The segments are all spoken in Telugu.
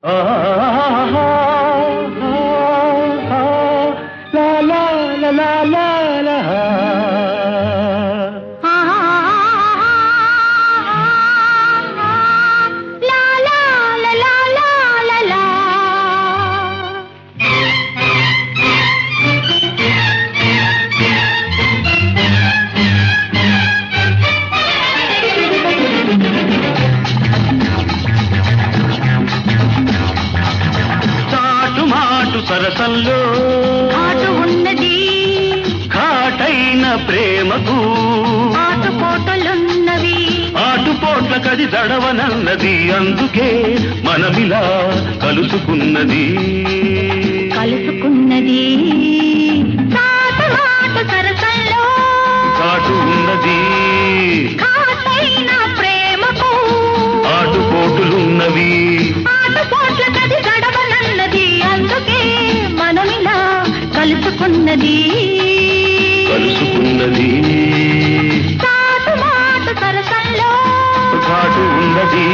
లా లా లా లా లా లా. లా లా లా లా లా లా లా. చాటు మాటు సరసల్లో ఆటు ఉన్నది ఘాటైన ప్రేమకు ఆటు కోటలున్నవి ఆటుపోట్ల కది దడవనన్నది అందుకే మనమిలా కలుసుకున్నది కలుసుకున్నది చాటు మాటు సరసల్లో చాటు ఉన్నది ఘాటైన ప్రేమకు ఆటుపోటులున్నవి ఆటు కోట్ల కది గడవనన్నది అందుకే మనమిలా కలుసుకున్నది కలుసుకున్నది చాటు మాటు సరసల్లో చాటు ఉన్నది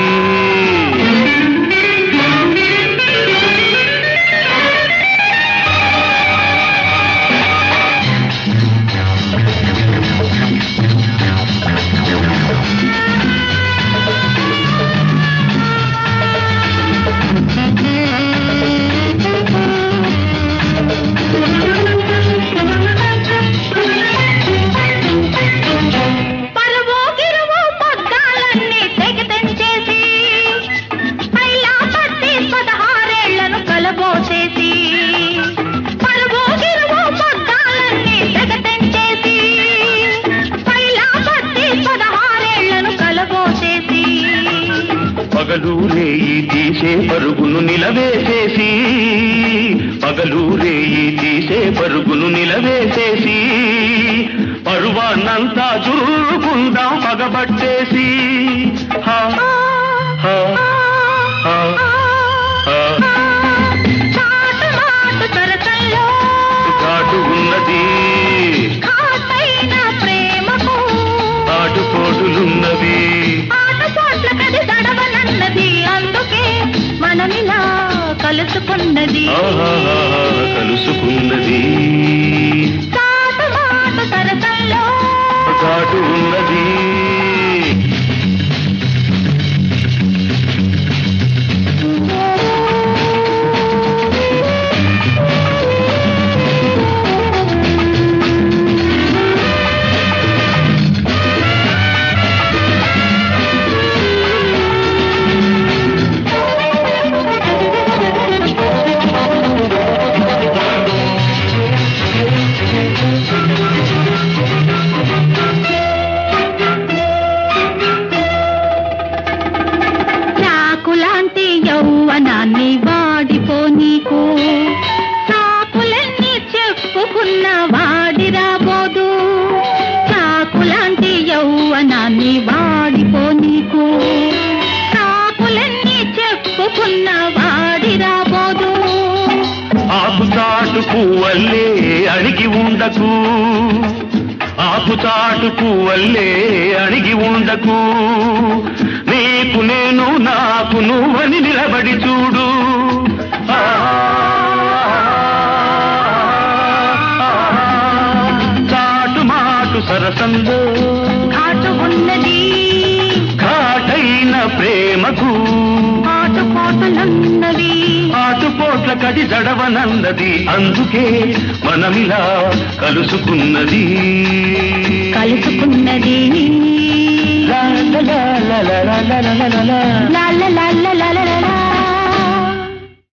పరువు గిరువు పగ్గాలన్నీ తెగి తెంచేసి పైలా పట్టి పదహారేళ్లను కలబోసేసి పరువు గిరువు పగ్గాలన్నీ తెగ తెంచేసి పైలా పట్టి పదహారేళ్లను కలబోసేసి పగలు రేయి తీసే పరుగును నిలవేసేసి పగలు రేయి తీసే పరుగును నిలవేసేసి పరువాన్నంతా చురుకుందాం పగబట్టేసి హా, హా, హా, హా. చాటు మాటు సరసల్లో చాటు ఉన్నది ఘాటైన ప్రేమకు ఆటుపోటులున్నవి ఆటపోట్ల కది గడవనన్నది అందుకే మనమిలా కలుసుకున్నది ఆహాహా, కలుసుకున్నది చాటు మాటు సరసల్లో చాటు ఉన్నది చాకులాంటి యౌవనాన్ని వాడిపో నీకు చాకులన్నీ చెప్పుకున్న వాడి రాబోదు చాకులాంటి యౌవనాన్ని వాడిపో నీకు చాకులన్నీ చెప్పుకున్న వాడి రాబోదు ఆకు చాటు పువ్వల్లే అణిగి ఉండకు ఆకు చాటు పువ్వల్లే అణిగి ఉండకు నీకు నేను నాకు నువ్వని నిలబడి చూడు ఆ, చాటు మాటు సరసంలో ఘాటు ఉన్నది ఘాటైన ప్రేమకు ఆటుపోటులున్నవి ఆటుపోట్ల కది జడవనన్నది అందుకే మనమిలా కలుసుకున్నది కలుసుకున్నది లా లా లా లా లా లా లా లా లా లా. లా లా లా